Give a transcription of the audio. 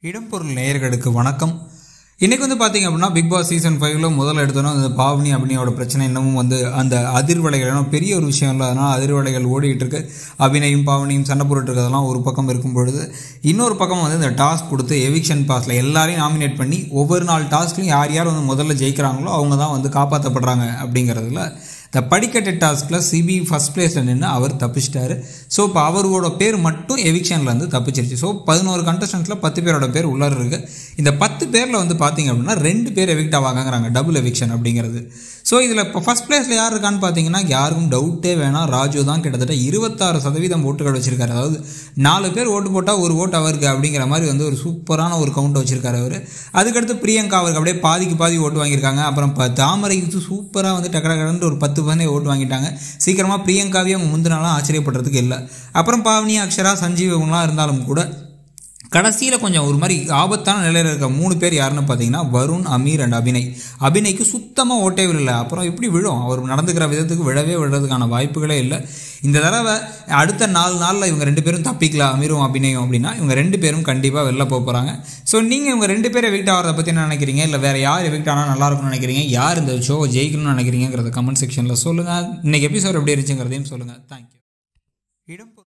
இடம்பொருள் நேயர்களுக்கு வணக்கம் இன்னைக்கு வந்து பார்த்தீங்க அப்படின்னா பிக் பாஸ் சீசன் ஃபைவ்ல முதல்ல எடுத்தோன்னா அந்த பாவனி அப்படியோட பிரச்சனை இன்னமும் வந்து அந்த அதிர்வலைகள் ஏன்னா பெரிய ஒரு விஷயம் இல்லை அதனால் அதிர்வலைகள் ஓடிட்டு இருக்கு அபிநயும் பாவனியும் சண்டை போட்டுட்டு இருக்கிறதெல்லாம் ஒரு பக்கம் இருக்கும் பொழுது இன்னொரு பக்கம் வந்து இந்த டாஸ்க் கொடுத்து எவிக்ஷன் பாஸில் எல்லாரையும் நாமினேட் பண்ணி ஒவ்வொரு நாள் டாஸ்க்லையும் யார் யார் வந்து முதல்ல ஜெயிக்கிறாங்களோ அவங்க தான் வந்து காப்பாற்றப்படுறாங்க அப்படிங்கிறதுல இந்த படிக்கட்டு டாஸ்கில் சிபி ஃபஸ்ட் பிளேஸில் நின்று அவர் தப்பிச்சிட்டாரு ஸோ இப்போ அவரோட பேர் மட்டும் எவிக்ஷன்லேருந்து தப்பிச்சிருச்சு ஸோ பதினோரு கண்டஸ்டன்ஸில் பத்து பேரோட பேர் உள்ளார இருக்கு இந்த பத்து பேரில் வந்து பார்த்தீங்க அப்படின்னா ரெண்டு பேர் எவிக்ட் ஆவாங்கங்கிறாங்க டபுள் எவிக்ஷன் அப்படிங்கிறது ஸோ இதில் இப்போ ஃபஸ்ட் பிளேஸில் யார் இருக்கான்னு பார்த்தீங்கன்னா யாருக்கும் டவுட்டே வேணாம் ராஜு தான் கிட்டத்தட்ட இருபத்தாறு சதவீதம் ஓட்டுகள் வச்சிருக்காரு அதாவது நாலு பேர் ஓட்டு போட்டால் ஒரு ஓட்டு அவருக்கு அப்படிங்கிற மாதிரி வந்து ஒரு சூப்பரான ஒரு கவுண்ட் வச்சிருக்காரு அவர் அதுக்கடுத்து பிரியங்கா அவருக்கு அப்படியே பாதிக்கு பாதி ஓட்டு வாங்கியிருக்காங்க அப்புறம் இப்போ தாமரைக்கு சூப்பராக வந்து டக்கட கடந்து ஒரு பத்து பதினே ஓட்டு வாங்கிட்டாங்க சீக்கிரமாக பிரியங்காவே அவங்க முந்தினாலும் ஆச்சரியப்படுறதுக்கு இல்லை அப்புறம் பாவனி அக்ஷரா சஞ்சீவ் இவங்களாம் இருந்தாலும் கூட கடைசியில் கொஞ்சம் ஒரு மாதிரி ஆபத்தான நிலையில் இருக்க மூணு பேர் யாருன்னு பார்த்தீங்கன்னா வருண் அமீர் அண்ட் அபிநய் அபிநய்க்கு சுத்தமாக ஓட்டே விழல அப்புறம் எப்படி விழும் அவர் நடந்துக்கிற விதத்துக்கு விழவே விழுறதுக்கான வாய்ப்புகளே இல்லை இந்த தடவை அடுத்த நாலு நாளில் இவங்க ரெண்டு பேரும் தப்பிக்கலாம் அமீரும் அபிநயம் அப்படின்னா இவங்க ரெண்டு பேரும் கண்டிப்பாக வெளில போக போகிறாங்க ஸோ நீங்கள் இவங்க ரெண்டு பேரும் எவிக்ட் ஆகிறத பற்றி என்ன நினைக்கிறீங்க இல்லை வேறு யார் எவிக்ட் ஆனால் நல்லா இருக்கும்னு நினைக்கிறீங்க யார் இந்த ஷோ ஜெயிக்கணும்னு நினைக்கிறீங்கிறத கமெண்ட் செக்ஷனில் சொல்லுங்கள் இன்னைக்கு எபிசோட் எப்படி இருந்துச்சுங்கிறதையும் சொல்லுங்கள் தேங்க்யூ இடம்